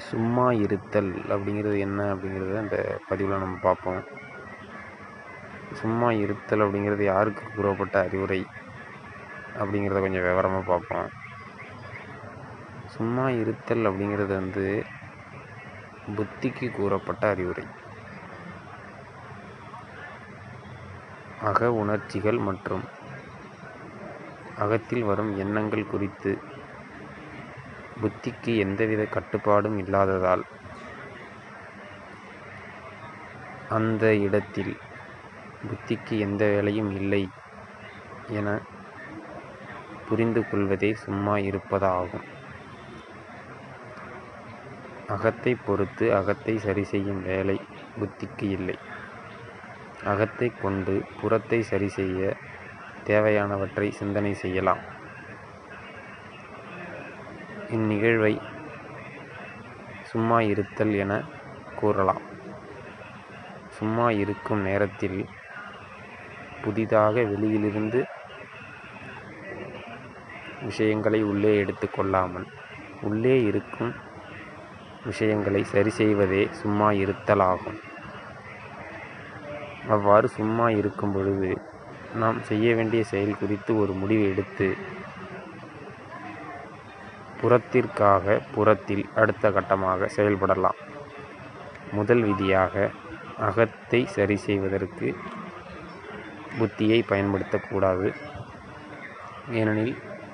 சும்மா இருத்தல் அப்படிங்கிறது என்ன அப்படிங்கிறத இந்த பதிவில் நம்ம பார்ப்போம் சும்மா இருத்தல் அப்படிங்கிறது யாருக்கு கூறப்பட்ட அறிவுரை அப்படிங்கிறத கொஞ்சம் விவரமாக பார்ப்போம் சும்மா இருத்தல் அப்படிங்கிறது வந்து புத்திக்கு கூறப்பட்ட அறிவுரை அக உணர்ச்சிகள் மற்றும் அகத்தில் வரும் எண்ணங்கள் குறித்து புத்திக்கு எந்தவித கட்டுப்பாடும் இல்லாததால் அந்த இடத்தில் புத்திக்கு எந்த வேலையும் இல்லை என புரிந்து கொள்வதே சும்மா இருப்பதாகும் அகத்தை பொறுத்து அகத்தை சரி செய்யும் வேலை புத்திக்கு இல்லை அகத்தை கொண்டு புறத்தை சரி செய்ய தேவையானவற்றை சிந்தனை செய்யலாம் இந்நிகழ்வை சும்மா இருத்தல் என கூறலாம் சும்மா இருக்கும் நேரத்தில் புதிதாக வெளியிலிருந்து விஷயங்களை உள்ளே எடுத்து கொள்ளாமல் உள்ளே இருக்கும் விஷயங்களை சரி செய்வதே சும்மா இருத்தலாகும் அவ்வாறு சும்மா இருக்கும் பொழுது நாம் செய்ய வேண்டிய செயல் குறித்து ஒரு முடிவு எடுத்து புறத்திற்காக புறத்தில் அடுத்த கட்டமாக செயல்படலாம் முதல் விதியாக அகத்தை சரி செய்வதற்கு புத்தியை பயன்படுத்தக்கூடாது ஏனெனில்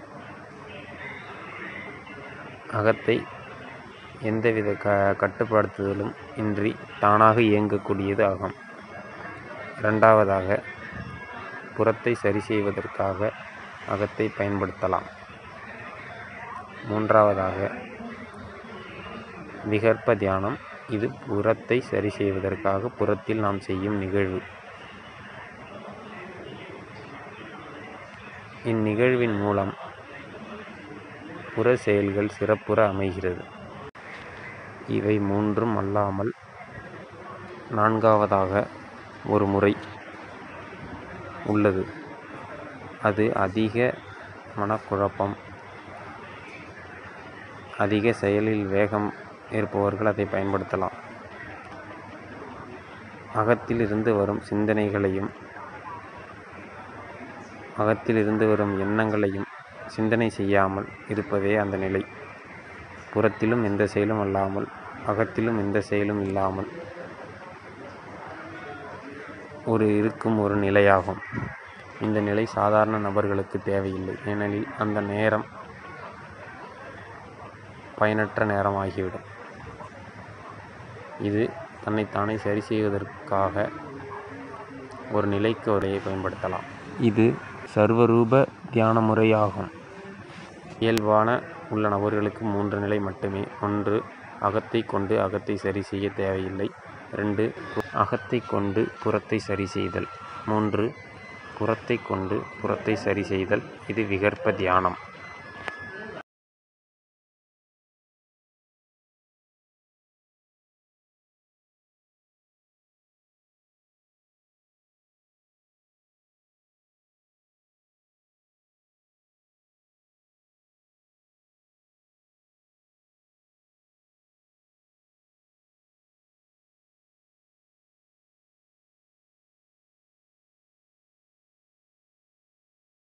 அகத்தை எந்தவித க கட்டுப்படுத்துதலும் இன்றி தானாக இயங்கக்கூடியது ஆகும் இரண்டாவதாக புறத்தை சரி செய்வதற்காக அகத்தை பயன்படுத்தலாம் மூன்றாவதாக விகற்ப தியானம் இது புறத்தை சரி செய்வதற்காக புறத்தில் நாம் செய்யும் நிகழ்வு இந்நிகழ்வின் மூலம் புற செயல்கள் சிறப்புற அமைகிறது இவை மூன்றும் அல்லாமல் நான்காவதாக ஒரு முறை உள்ளது அது அதிக மனக்குழப்பம் அதிக செயலில் வேகம் இருப்பவர்கள் அதை பயன்படுத்தலாம் அகத்திலிருந்து வரும் சிந்தனைகளையும் அகத்திலிருந்து வரும் எண்ணங்களையும் சிந்தனை செய்யாமல் இருப்பதே அந்த நிலை புறத்திலும் எந்த செயலும் அல்லாமல் அகத்திலும் எந்த செயலும் இல்லாமல் ஒரு இருக்கும் ஒரு நிலையாகும் இந்த நிலை சாதாரண நபர்களுக்கு தேவையில்லை ஏனெனில் அந்த நேரம் பயனற்ற நேரமாகிவிடும் இது தன்னைத்தானே சரி செய்வதற்காக ஒரு நிலைக்கு உரையை பயன்படுத்தலாம் இது சர்வரூப தியான முறையாகும் இயல்பான உள்ள நபர்களுக்கு மூன்று நிலை மட்டுமே ஒன்று அகத்தை கொண்டு அகத்தை சரி செய்ய தேவையில்லை ரெண்டு அகத்தை கொண்டு புறத்தை சரி செய்தல் மூன்று புறத்தை கொண்டு புறத்தை சரி செய்தல் இது விகற்ப தியானம்